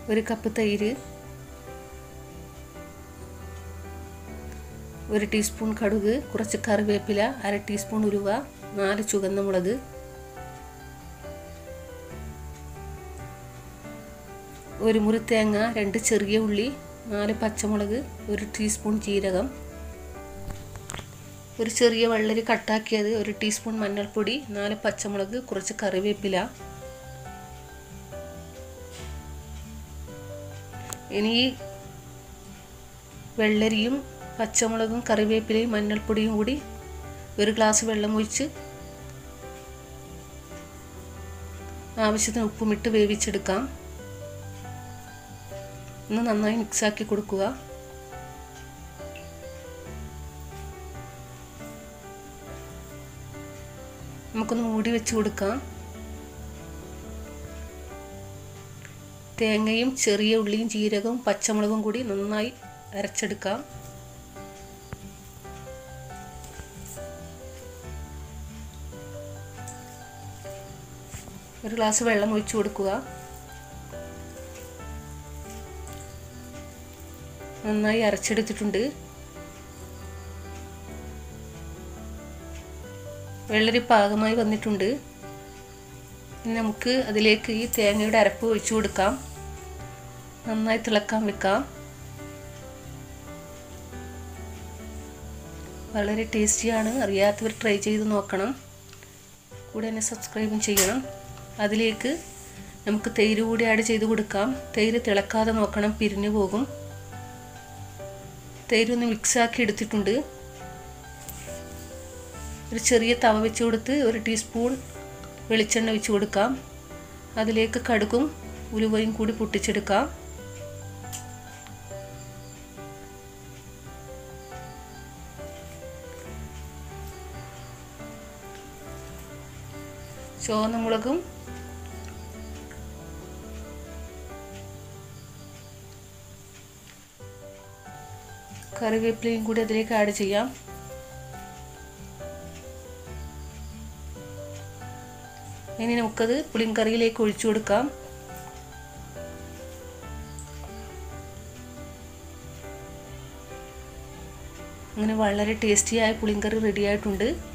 ഒരു കപ്പ് തൈര് ഒരു ടീസ്പൂൺ കടുക് കുറച്ച് കറിവേപ്പില അര ടീസ്പൂൺ ഉലുവ നാല് ചുവന്ന മുളക് ഒരു മുറി തേങ്ങ രണ്ട് ചെറിയ ഉള്ളി നാല് പച്ചമുളക് ഒരു ടീസ്പൂൺ ജീരകം ഒരു ചെറിയ വെള്ളരി കട്ടാക്കിയത് ഒരു ടീസ്പൂൺ മഞ്ഞൾപ്പൊടി നാല് പച്ചമുളക് കുറച്ച് കറിവേപ്പില ഇനി ഈ വെള്ളരിയും പച്ചമുളകും കറിവേപ്പിലയും മഞ്ഞൾപ്പൊടിയും കൂടി ഒരു ഗ്ലാസ് വെള്ളം ഒഴിച്ച് ആവശ്യത്തിന് ഉപ്പുമിട്ട് വേവിച്ചെടുക്കാം ഒന്ന് നന്നായി മിക്സാക്കി കൊടുക്കുക നമുക്കൊന്ന് മൂടി വെച്ച് കൊടുക്കാം തേങ്ങയും ചെറിയ ഉള്ളിയും ജീരകവും പച്ചമുളകും കൂടി നന്നായി അരച്ചെടുക്കാം ഒരു ഗ്ലാസ് വെള്ളം ഒഴിച്ചു കൊടുക്കുക നന്നായി അരച്ചെടുത്തിട്ടുണ്ട് വെള്ളരി പാകമായി വന്നിട്ടുണ്ട് ഇനി നമുക്ക് അതിലേക്ക് ഈ തേങ്ങയുടെ അരപ്പ് ഒഴിച്ചു കൊടുക്കാം നന്നായി തിളക്കാൻ വെക്കാം വളരെ ടേസ്റ്റിയാണ് അറിയാത്തവർ ട്രൈ ചെയ്ത് നോക്കണം കൂടെ തന്നെ സബ്സ്ക്രൈബും ചെയ്യണം അതിലേക്ക് നമുക്ക് തൈര് കൂടി ആഡ് ചെയ്ത് കൊടുക്കാം തൈര് തിളക്കാതെ നോക്കണം പിരിഞ്ഞു പോകും തൈര് ഒന്ന് മിക്സാക്കി എടുത്തിട്ടുണ്ട് ഒരു ചെറിയ തവ വെച്ച് കൊടുത്ത് ഒരു ടീസ്പൂൺ വെളിച്ചെണ്ണ ഒഴിച്ച് കൊടുക്കാം അതിലേക്ക് കടുകും ഉലുവയും കൂടി പൊട്ടിച്ചെടുക്കാം ചുവന്ന മുളകും കറിവേപ്പിലയും കൂടി അതിലേക്ക് ആഡ് ചെയ്യാം ഇനി നമുക്കത് പുളിങ്കറിയിലേക്ക് ഒഴിച്ചു കൊടുക്കാം അങ്ങനെ വളരെ ടേസ്റ്റിയായ പുളിങ്കറി റെഡി ആയിട്ടുണ്ട്